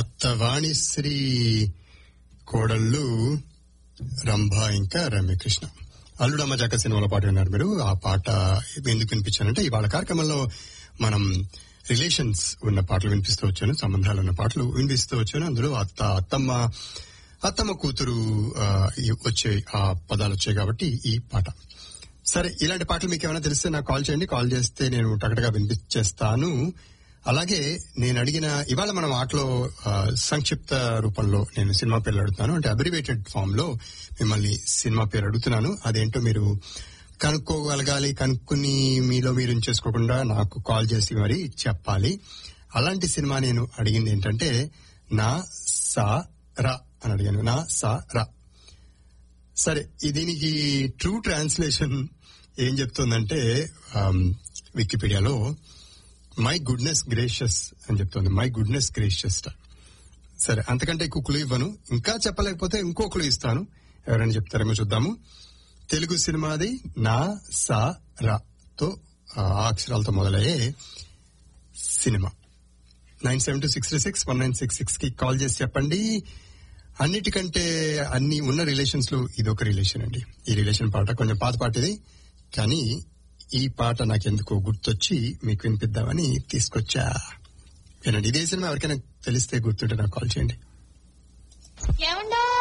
అత్త వాణిశ్రీ కోడళ్ళు రంభ ఇంకా రమ్యకృష్ణ అల్లుడమ్మ జక్క సినిమాలో పాట విన్నారు మీరు ఆ పాట ఎందుకు వినిపించానంటే ఇవాళ కార్యక్రమంలో మనం రిలేషన్స్ ఉన్న పాటలు వినిపిస్తూ వచ్చాను సంబంధాలు ఉన్న పాటలు వినిపిస్తూ వచ్చాను అందులో అత్త అత్తమ్మ అత్తమ్మ కూతురు ఆ, ఈ- వచ్చే ఆ పదాలు వచ్చాయి కాబట్టి ఈ పాట సరే ఇలాంటి పాటలు మీకు ఏమైనా తెలిస్తే నాకు కాల్ చేయండి కాల్ చేస్తే నేను టకటగా వినిపించేస్తాను అలాగే నేను అడిగిన ఇవాళ మనం ఆటలో ఆ, సంక్షిప్త రూపంలో నేను సినిమా పేర్లు అడుగుతాను అంటే అబ్రివేటెడ్ ఫామ్ లో మిమ్మల్ని సినిమా పేరు అడుగుతున్నాను అదేంటో మీరు కనుక్కోగలగాలి కనుక్కుని మీలో మీరు చేసుకోకుండా నాకు కాల్ చేసి మరి చెప్పాలి అలాంటి సినిమా నేను అడిగింది ఏంటంటే నా సా రా అని అడిగాను నా సా రా సరే ఈ దీనికి ట్రూ ట్రాన్స్లేషన్ ఏం చెప్తుందంటే ఆమ్, వికీపీడియాలో మై గుడ్నెస్ గ్రేషియస్ అని చెప్తుంది మై గుడ్నెస్ గ్రేషియస్ సరే అంతకంటే ఎక్కువ క్లూ ఇవ్వను ఇంకా చెప్పలేకపోతే ఇంకో క్లూ ఇస్తాను ఎవరైనా చెప్తారేమో చూద్దాము తెలుగు సినిమాది నా సా రా తో ఆ అక్షరాలతో మొదలయ్యే cinema nine seven two six six one nine six six కి కాల్ చేసి చెప్పండి అన్నిటికంటే అన్ని ఉన్న రిలేషన్స్ లో ఇదొక రిలేషన్ అండి ఈ రిలేషన్ పాట కొంచెం పాత పాట ఇది కానీ ఈ పాట నాకెందుకో గుర్తొచ్చి మీకు వినిపిద్దామని తీసుకొచ్చా వినండి ఇదే సినిమా ఎవరికైనా తెలిస్తే గుర్తుంటే నాకు కాల్ చేయండి ఏమండో